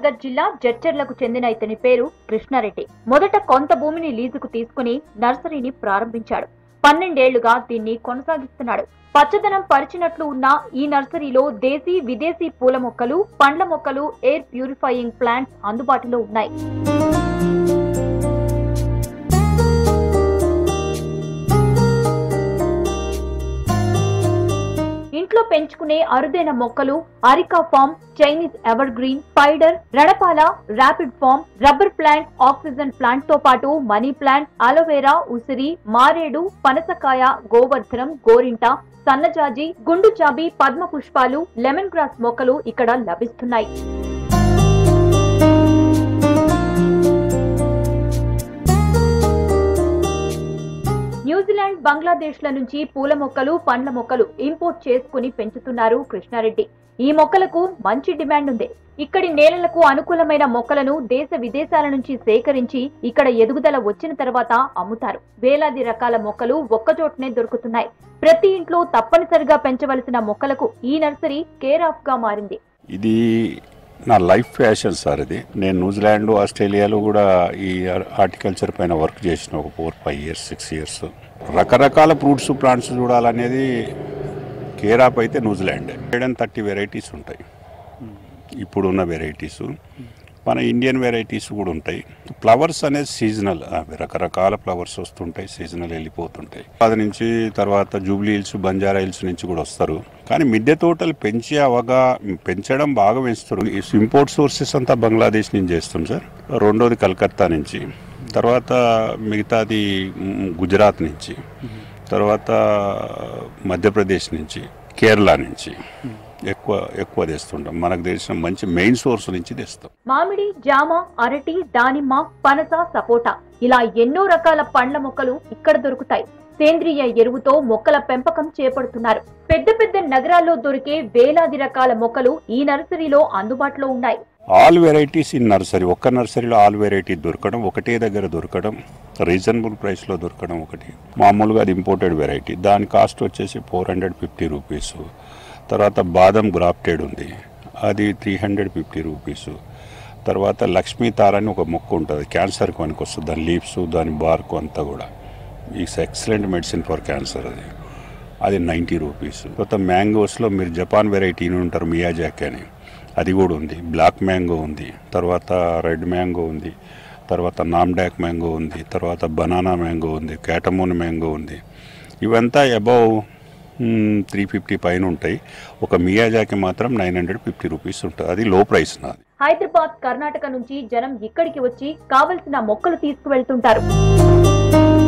నగర్ జిల్లా జడ్చర్లకు చెందిన ఇతని పేరు కృష్ణారెడ్డి మొదట కొంత భూమిని లీజుకు తీసుకుని నర్సరీని ప్రారంభించాడు పన్నెండేళ్లుగా దీన్ని కొనసాగిస్తున్నాడు పచ్చదనం పరిచినట్లు ఉన్న ఈ నర్సరీలో దేశీ విదేశీ పూల మొక్కలు పండ్ల మొక్కలు ఎయిర్ ప్యూరిఫైయింగ్ ప్లాంట్స్ అందుబాటులో ఉన్నాయి ఇంట్లో పెంచుకునే అరుదైన మొక్కలు areca palm Chinese evergreen spider రణపాల rapid palm rubber plant oxygen plant తో పాటు మనీ ప్లాంట్ అలోవెరా ఉసిరి మారేడు పనసకాయ గోవర్ధనం గోరింట సన్నజాజి గుండు జాబి పద్మ పుష్పాలు లెమన్ గ్రాస్ మొక్కలు ఇక్కడ లభిస్తున్నాయి న్యూజిలాండ్ బంగ్లాదేశ్ ల నుంచి పూల మొక్కలు పండ్ల మొక్కలు ఇంపోర్ట్ చేసుకుని పెంచుతున్నారు కృష్ణారెడ్డి ఈ మొక్కలకు మంచి డిమాండ్ ఉంది ఇక్కడి నేలలకు అనుకూలమైన మొక్కలను దేశ విదేశాల నుంచి సేకరించి ఇక్కడ ఎదుగుదల వచ్చిన తర్వాత అమ్ముతారు వేలాది రకాల మొక్కలు ఒక్కచోటనే దొరుకుతున్నాయి ప్రతి ఇంట్లో తప్పనిసరిగా పెంచవలసిన మొక్కలకు ఈ నర్సరీ కేర్ ఆఫ్ గా మారింది ఇది నా లైఫ్ ప్యాషన్ సార్ ఇది నేను న్యూజిలాండ్ ఆస్ట్రేలియాలో కూడా ఈ హార్టికల్చర్ పైన వర్క్ చేసిన ఒక four five years six years రకరకాల ఫ్రూట్స్ ప్లాంట్స్ చూడాలనేది కేర్ ఆఫ్ అయితే న్యూజిలాండ్ హండ్రెడ్ థర్టీ వెరైటీస్ ఉంటాయి ఇప్పుడున్న వెరైటీస్ మన ఇండియన్ వెరైటీస్ కూడా ఉంటాయి ఫ్లవర్స్ అనేది సీజనల్ రకరకాల ఫ్లవర్స్ వస్తుంటాయి సీజనల్ వెళ్ళిపోతుంటాయి అది నుంచి తర్వాత జూబ్లీ హిల్స్ బంజారా హిల్స్ నుంచి కూడా వస్తారు కానీ మిద్దె తోటలు పెంచే అవగా పెంచడం బాగా పెంచుతారు ఈ ఇంపోర్ట్ సోర్సెస్ అంతా బంగ్లాదేశ్ నుంచి చేస్తాం సార్ రెండోది కలకత్తా నుంచి తర్వాత మిగతాది మ్, గుజరాత్ నుంచి తర్వాత మధ్యప్రదేశ్ నుంచి కేరళ నుంచి ఎక్కువ ఎక్కువ తెస్తుంటాం మనకు తెలిసిన మంచి మెయిన్ సోర్స్ నుంచి తెస్తాం మామిడి జామ అరటి దానిమ్మ పనస సపోటా ఇలా ఎన్నో రకాల పండ్ల మొక్కలు ఇక్కడ దొరుకుతాయి సేంద్రియ ఎరువుతో మొక్కల పెంపకం చేపడుతున్నారు పెద్ద పెద్ద నగరాల్లో దొరికే వేలాది రకాల మొక్కలు ఈ నర్సరీలో అందుబాటులో ఉన్నాయి ఆల్ వెరైటీస్ ఇన్ నర్సరీ ఒక్క నర్సరీలో ఆల్ వెరైటీ దొరకడం ఒకటే దగ్గర దొరకడం రీజనబుల్ ప్రైస్లో దొరకడం ఒకటి మామూలుగా అది ఇంపోర్టెడ్ వెరైటీ దాని కాస్ట్ వచ్చేసి ఫోర్ హండ్రెడ్ ఫిఫ్టీ రూపీస్ తర్వాత బాదం గ్రాఫ్టెడ్ ఉంది అది త్రీ హండ్రెడ్ ఫిఫ్టీ రూపీస్ తర్వాత లక్ష్మీ తార అని ఒక మొక్క ఉంటుంది క్యాన్సర్కి పనికి వస్తుంది దాని లీవ్స్ దాని బార్క్ అంతా కూడా is excellent medicine for cancer అది అది నైంటీ రూపీస్ కొత్త మ్యాంగోస్లో మీరు జపాన్ వెరైటీ ఉంటారు మియాజాక్ అని అది కూడా ఉంది బ్లాక్ మ్యాంగో ఉంది తర్వాత రెడ్ మ్యాంగో ఉంది తర్వాత నామ్డాక్ మ్యాంగో ఉంది తర్వాత బనానా మ్యాంగో ఉంది క్యాటమోన్ మ్యాంగో ఉంది ఇవంతా అబౌవ్ త్రీ ఫిఫ్టీ పైన ఉంటాయి ఒక మియాజాకి మాత్రం నైన్ హండ్రెడ్ ఫిఫ్టీ రూపీస్ ఉంటుంది అది లో ప్రైస్ నాది హైదరాబాద్ కర్ణాటక నుంచి జనం ఇక్కడికి వచ్చి కావలసిన మొక్కలు తీసుకువెళ్తుంటారు